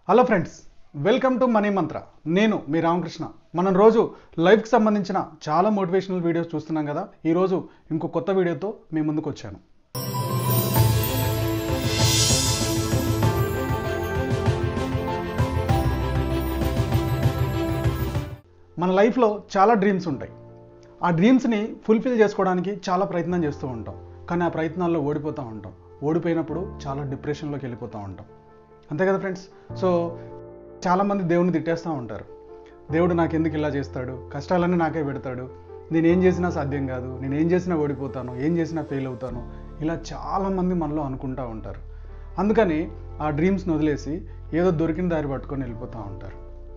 hello friends welcome to money mantra నేను మీ రామకృష్ణ మనం రోజు లైఫ్కి సంబంధించిన చాలా మోటివేషనల్ వీడియోస్ చూస్తున్నాం కదా ఈరోజు ఇంకో కొత్త వీడియోతో మీ ముందుకు వచ్చాను మన లైఫ్లో చాలా డ్రీమ్స్ ఉంటాయి ఆ డ్రీమ్స్ని ఫుల్ఫిల్ చేసుకోవడానికి చాలా ప్రయత్నం చేస్తూ ఉంటాం కానీ ఆ ప్రయత్నాల్లో ఓడిపోతూ ఉంటాం ఓడిపోయినప్పుడు చాలా డిప్రెషన్లోకి వెళ్ళిపోతూ ఉంటాం అంతే కదా ఫ్రెండ్స్ సో చాలామంది దేవుని తిట్టేస్తూ ఉంటారు దేవుడు నాకు ఎందుకు ఇలా చేస్తాడు కష్టాలన్నీ నాకే పెడతాడు నేను ఏం చేసినా సాధ్యం కాదు నేను ఏం చేసినా ఓడిపోతాను ఏం చేసినా ఫెయిల్ అవుతాను ఇలా చాలామంది మనలో అనుకుంటూ ఉంటారు అందుకని ఆ డ్రీమ్స్ని వదిలేసి ఏదో దొరికిన దారి పట్టుకొని వెళ్ళిపోతూ ఉంటారు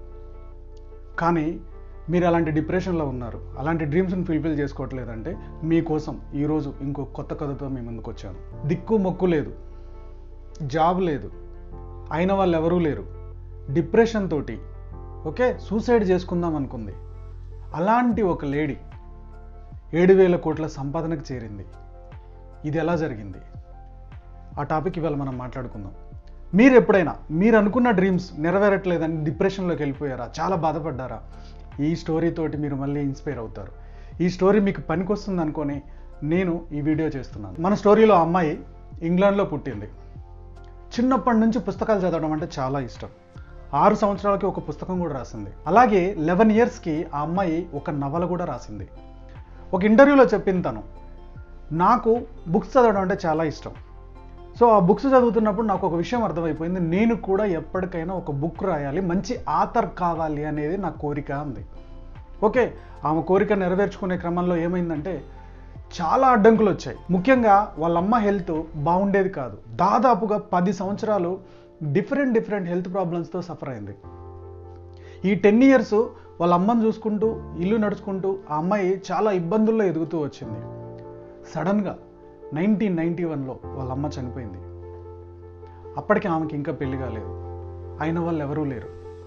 కానీ మీరు అలాంటి డిప్రెషన్లో ఉన్నారు అలాంటి డ్రీమ్స్ని ఫుల్ఫిల్ చేసుకోవట్లేదంటే మీకోసం ఈరోజు ఇంకో కొత్త కథతో మీ ముందుకు వచ్చాను దిక్కు మొక్కు లేదు జాబ్ లేదు అయిన వాళ్ళు ఎవరూ లేరు డిప్రెషన్ తోటి ఓకే సూసైడ్ చేసుకుందాం అనుకుంది అలాంటి ఒక లేడీ ఏడు వేల కోట్ల సంపాదనకు చేరింది ఇది ఎలా జరిగింది ఆ టాపిక్ ఇవాళ మనం మాట్లాడుకుందాం మీరు ఎప్పుడైనా మీరు అనుకున్న డ్రీమ్స్ నెరవేరట్లేదని డిప్రెషన్లోకి వెళ్ళిపోయారా చాలా బాధపడ్డారా ఈ స్టోరీ తోటి మీరు మళ్ళీ ఇన్స్పైర్ అవుతారు ఈ స్టోరీ మీకు పనికొస్తుంది అనుకొని నేను ఈ వీడియో చేస్తున్నాను మన స్టోరీలో ఆ అమ్మాయి ఇంగ్లాండ్లో పుట్టింది చిన్నప్పటి నుంచి పుస్తకాలు చదవడం అంటే చాలా ఇష్టం ఆరు సంవత్సరాలకి ఒక పుస్తకం కూడా రాసింది అలాగే లెవెన్ ఇయర్స్కి ఆ అమ్మాయి ఒక నవల కూడా రాసింది ఒక ఇంటర్వ్యూలో చెప్పింది తను నాకు బుక్స్ చదవడం అంటే చాలా ఇష్టం సో ఆ బుక్స్ చదువుతున్నప్పుడు నాకు ఒక విషయం అర్థమైపోయింది నేను కూడా ఎప్పటికైనా ఒక బుక్ రాయాలి మంచి ఆథర్ కావాలి అనేది నా కోరిక ఉంది ఓకే ఆమె కోరిక నెరవేర్చుకునే క్రమంలో ఏమైందంటే చాలా అడ్డంకులు వచ్చాయి ముఖ్యంగా వాళ్ళ అమ్మ హెల్త్ బాగుండేది కాదు దాదాపుగా పది సంవత్సరాలు డిఫరెంట్ డిఫరెంట్ హెల్త్ ప్రాబ్లమ్స్తో సఫర్ అయింది ఈ టెన్ ఇయర్స్ వాళ్ళ అమ్మని చూసుకుంటూ ఇల్లు నడుచుకుంటూ ఆ అమ్మాయి చాలా ఇబ్బందుల్లో ఎదుగుతూ వచ్చింది సడన్గా నైన్టీన్ నైంటీ వన్లో వాళ్ళ అమ్మ చనిపోయింది అప్పటికి ఆమెకి ఇంకా పెళ్లి కాలేదు అయిన వాళ్ళు ఎవరూ లేరు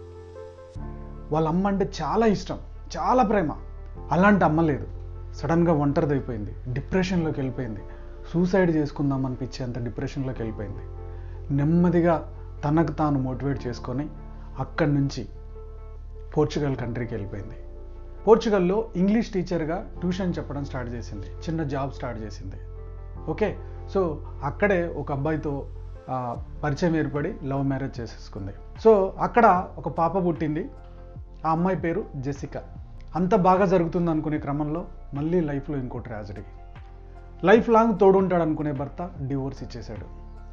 వాళ్ళ అమ్మ అంటే చాలా ఇష్టం చాలా ప్రేమ అలాంటి అమ్మ లేదు సడన్గా ఒంటరిదైపోయింది డిప్రెషన్లోకి వెళ్ళిపోయింది సూసైడ్ చేసుకుందాం అనిపించేంత డిప్రెషన్లోకి వెళ్ళిపోయింది నెమ్మదిగా తనకు తాను మోటివేట్ చేసుకొని అక్కడి నుంచి పోర్చుగల్ కంట్రీకి వెళ్ళిపోయింది పోర్చుగల్లో ఇంగ్లీష్ టీచర్గా ట్యూషన్ చెప్పడం స్టార్ట్ చేసింది చిన్న జాబ్ స్టార్ట్ చేసింది ఓకే సో అక్కడే ఒక అబ్బాయితో ఆ, పరిచయం ఏర్పడి లవ్ మ్యారేజ్ చేసేసుకుంది సో అక్కడ ఒక పాప పుట్టింది ఆ అమ్మాయి పేరు జెసికా అంత బాగా జరుగుతుంది అనుకునే క్రమంలో మళ్ళీ లైఫ్లో ఇంకో ట్రాజడీ లైఫ్ లాంగ్ తోడుంటాడు అనుకునే భర్త డివోర్స్ ఇచ్చేశాడు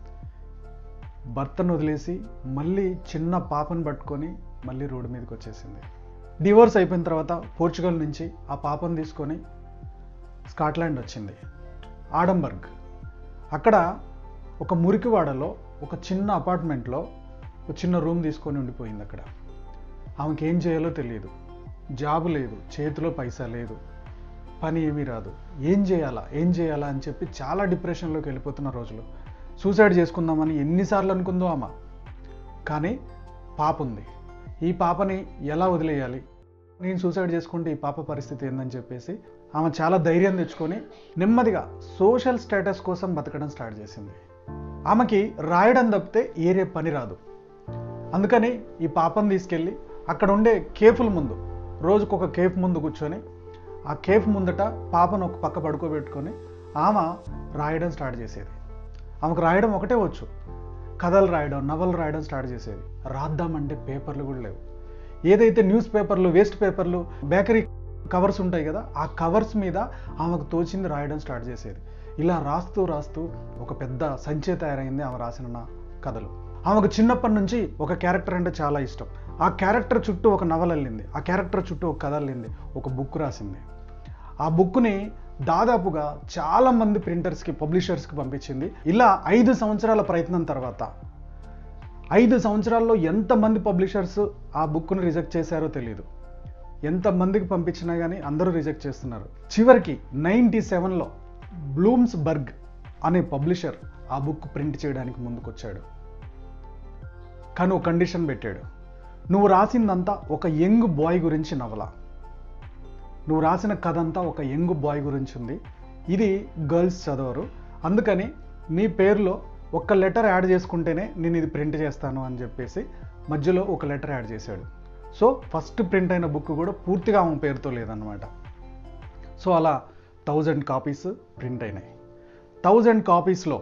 భర్తను వదిలేసి మళ్ళీ చిన్న పాపను పట్టుకొని మళ్ళీ రోడ్డు మీదకి వచ్చేసింది డివోర్స్ అయిపోయిన తర్వాత పోర్చుగల్ నుంచి ఆ పాపను తీసుకొని స్కాట్లాండ్ వచ్చింది ఆడంబర్గ్ అక్కడ ఒక మురికివాడలో ఒక చిన్న అపార్ట్మెంట్లో ఒక చిన్న రూమ్ తీసుకొని ఉండిపోయింది అక్కడ ఆమెకి ఏం చేయాలో తెలియదు జాబ్ లేదు చేతిలో పైసా లేదు పని ఏమీ రాదు ఏం చేయాలా ఏం చేయాలా అని చెప్పి చాలా డిప్రెషన్లోకి వెళ్ళిపోతున్న రోజులు సూసైడ్ చేసుకుందామని ఎన్నిసార్లు అనుకుందో ఆమె కానీ పాప ఉంది ఈ పాపని ఎలా వదిలేయాలి నేను సూసైడ్ చేసుకుంటే ఈ పాప పరిస్థితి ఏందని చెప్పేసి ఆమె చాలా ధైర్యం తెచ్చుకొని నెమ్మదిగా సోషల్ స్టేటస్ కోసం బతకడం స్టార్ట్ చేసింది ఆమెకి రాయడం తప్పితే ఏరే పని రాదు అందుకని ఈ పాపను తీసుకెళ్ళి అక్కడ ఉండే కేఫ్ల ముందు రోజుకు ఒక కేఫ్ ముందు కూర్చొని ఆ కేఫ్ ముందట పాపను ఒక పక్క పడుకోబెట్టుకొని ఆమె రాయడం స్టార్ట్ చేసేది ఆమెకు రాయడం ఒకటే వచ్చు కథలు రాయడం నవలు రాయడం స్టార్ట్ చేసేది రాద్దామంటే పేపర్లు కూడా లేవు ఏదైతే న్యూస్ పేపర్లు వేస్ట్ పేపర్లు బేకరీ కవర్స్ ఉంటాయి కదా ఆ కవర్స్ మీద ఆమెకు తోచింది రాయడం స్టార్ట్ చేసేది ఇలా రాస్తూ రాస్తూ ఒక పెద్ద సంచే తయారైంది ఆమె రాసిన నా కథలు ఆమెకు చిన్నప్పటి నుంచి ఒక క్యారెక్టర్ అంటే చాలా ఇష్టం ఆ క్యారెక్టర్ చుట్టూ ఒక నవల వెళ్ళింది ఆ క్యారెక్టర్ చుట్టూ ఒక కథ వెళ్ళింది ఒక బుక్ రాసింది ఆ బుక్ని దాదాపుగా చాలా మంది ప్రింటర్స్కి పబ్లిషర్స్కి పంపించింది ఇలా ఐదు సంవత్సరాల ప్రయత్నం తర్వాత ఐదు సంవత్సరాల్లో ఎంతమంది పబ్లిషర్స్ ఆ బుక్ను రిజెక్ట్ చేశారో తెలియదు ఎంతమందికి పంపించినా కానీ అందరూ రిజెక్ట్ చేస్తున్నారు చివరికి నైంటీ సెవెన్లో బ్లూమ్స్ బర్గ్ అనే పబ్లిషర్ ఆ బుక్ ప్రింట్ చేయడానికి ముందుకొచ్చాడు కానీ ఒక కండిషన్ పెట్టాడు నువ్వు రాసిందంతా ఒక యంగ్ బాయ్ గురించి నవల నువ్వు రాసిన కథ అంతా ఒక యంగ్ బాయ్ గురించి ఉంది ఇది గర్ల్స్ చదవరు అందుకని నీ పేరులో ఒక్క లెటర్ యాడ్ చేసుకుంటేనే నేను ఇది ప్రింట్ చేస్తాను అని చెప్పేసి మధ్యలో ఒక లెటర్ యాడ్ చేశాడు సో ఫస్ట్ ప్రింట్ అయిన బుక్ కూడా పూర్తిగా ఆమె పేరుతో లేదన్నమాట సో అలా థౌజండ్ కాపీస్ ప్రింట్ అయినాయి థౌజండ్ కాపీస్లో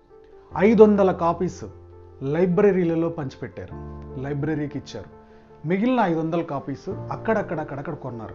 ఐదు వందల కాపీస్ లైబ్రరీలలో పంచిపెట్టారు లైబ్రరీకి ఇచ్చారు మిగిలిన ఐదు వందల కాపీస్ అక్కడక్కడ అక్కడక్కడ కొన్నారు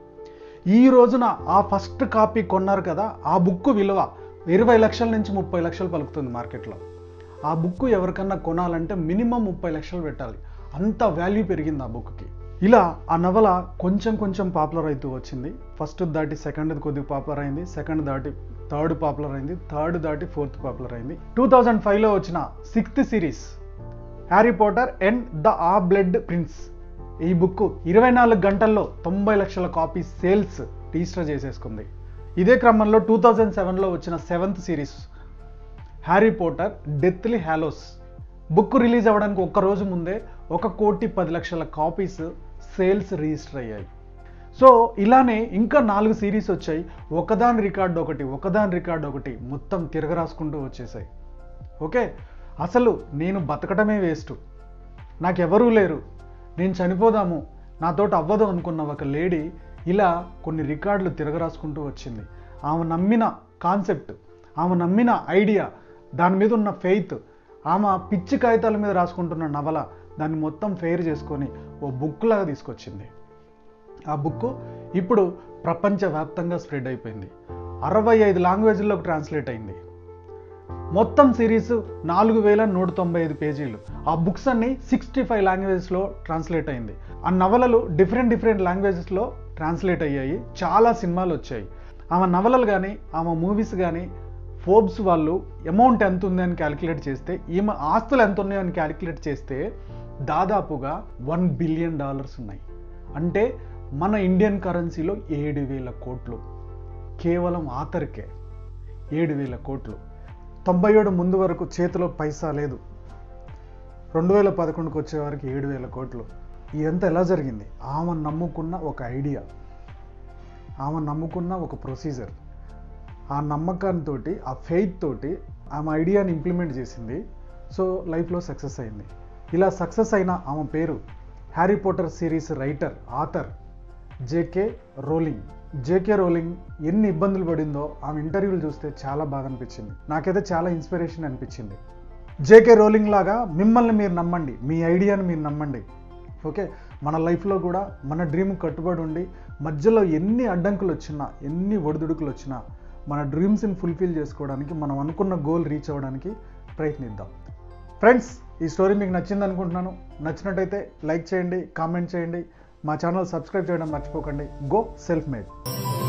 ఈ రోజున ఆ ఫస్ట్ కాపీ కొన్నారు కదా ఆ బుక్ విలువ ఇరవై లక్షల నుంచి ముప్పై లక్షలు పలుకుతుంది మార్కెట్లో ఆ బుక్ ఎవరికన్నా కొనాలంటే మినిమం ముప్పై లక్షలు పెట్టాలి అంత వాల్యూ పెరిగింది ఆ బుక్కి ఇలా ఆ నవల కొంచెం కొంచెం పాపులర్ అవుతూ వచ్చింది ఫస్ట్ దాటి సెకండ్ కొద్దిగా పాపులర్ అయింది సెకండ్ దాటి థర్డ్ పాపులర్ అయింది థర్డ్ దాటి ఫోర్త్ పాపులర్ అయింది టూ థౌజండ్ ఫైవ్లో వచ్చిన sixth series Harry Potter and the half blood prince ఈ బుక్ ఇరవై నాలుగు గంటల్లో తొంభై లక్షల కాపీ సేల్స్ రిజిస్టర్ చేసేసుకుంది ఇదే క్రమంలో టూ థౌజండ్ సెవెన్లో వచ్చిన seventh series Harry Potter Deathly Hallows book release అవ్వడానికి ఒక్క రోజు ముందే ఒక కోటి పది లక్షల కాపీస్ సేల్స్ రిజిస్టర్ అయ్యాయి సో ఇలానే ఇంకా నాలుగు సిరీస్ వచ్చాయి ఒకదాని రికార్డు ఒకటి ఒకదాని రికార్డు ఒకటి మొత్తం తిరగరాసుకుంటూ వచ్చేసాయి ఓకే అసలు నేను బతకటమే వేస్ట్ నాకెవరూ లేరు నేను చనిపోదాము నాతోటి అవ్వదు అనుకున్న ఒక లేడీ ఇలా కొన్ని రికార్డులు తిరగరాసుకుంటూ వచ్చింది ఆమె నమ్మిన కాన్సెప్ట్ ఆమె నమ్మిన ఐడియా దాని మీద ఉన్న ఫెయిత్ ఆమె పిచ్చి కాగితాల మీద రాసుకుంటున్న నవల దాన్ని మొత్తం ఫెయిర్ చేసుకొని ఓ బుక్ లాగా తీసుకొచ్చింది ఆ బుక్ ఇప్పుడు ప్రపంచవ్యాప్తంగా స్ప్రెడ్ అయిపోయింది అరవై ఐదు లాంగ్వేజ్లోకి ట్రాన్స్లేట్ అయింది మొత్తం సిరీస్ నాలుగు వేల నూట తొంభై ఐదు పేజీలు ఆ బుక్స్ అన్ని సిక్స్టీ ఫైవ్ లాంగ్వేజెస్లో ట్రాన్స్లేట్ అయింది ఆ నవలలు డిఫరెంట్ డిఫరెంట్ లాంగ్వేజెస్లో ట్రాన్స్లేట్ అయ్యాయి చాలా సినిమాలు వచ్చాయి ఆమె నవలలు కానీ ఆమె మూవీస్ కానీ ఫోర్బ్స్ వాళ్ళు అమౌంట్ ఎంత ఉంది అని క్యాలిక్యులేట్ చేస్తే ఈమె ఆస్తులు ఎంత ఉన్నాయో అని క్యాలిక్యులేట్ చేస్తే దాదాపుగా వన్ బిలియన్ డాలర్స్ ఉన్నాయి అంటే మన ఇండియన్ కరెన్సీలో ఏడు వేల కోట్లు కేవలం ఆఖరికే ఏడు వేల కోట్లు తొంభై ఏడు ముందు వరకు చేతిలో పైసా లేదు రెండు వేల పదకొండుకి వచ్చే వరకు ఏడు వేల కోట్లు ఇదంతా ఎలా జరిగింది ఆమె నమ్ముకున్న ఒక ఐడియా ఆమె నమ్ముకున్న ఒక ప్రొసీజర్ ఆ నమ్మకంతో ఆ ఫెయిత్ తోటి ఆమె ఐడియాని ఇంప్లిమెంట్ చేసింది సో లైఫ్లో సక్సెస్ అయింది ఇలా సక్సెస్ అయిన ఆమె పేరు Harry Potter series writer author JK Rowling JK Rowling ఎన్ని ఇబ్బందులు పడిందో ఆమె ఇంటర్వ్యూలు చూస్తే చాలా బాగా అనిపించింది నాకైతే చాలా ఇన్స్పిరేషన్ అనిపించింది జేకే రోలింగ్ లాగా మిమ్మల్ని మీరు నమ్మండి మీ ఐడియాని మీరు నమ్మండి ఓకే మన లైఫ్లో కూడా మన డ్రీమ్ కట్టుబడి ఉండి మధ్యలో ఎన్ని అడ్డంకులు వచ్చినా ఎన్ని ఒడిదుడుకులు వచ్చినా మన డ్రీమ్స్ని ఫుల్ఫిల్ చేసుకోవడానికి మనం అనుకున్న గోల్ రీచ్ అవ్వడానికి ప్రయత్నిద్దాం ఫ్రెండ్స్ ఈ స్టోరీ మీకు నచ్చింది అనుకుంటున్నాను నచ్చినట్టయితే లైక్ చేయండి కామెంట్ చేయండి మా ఛానల్ సబ్స్క్రైబ్ చేయడం మర్చిపోకండి గో సెల్ఫ్ మేడ్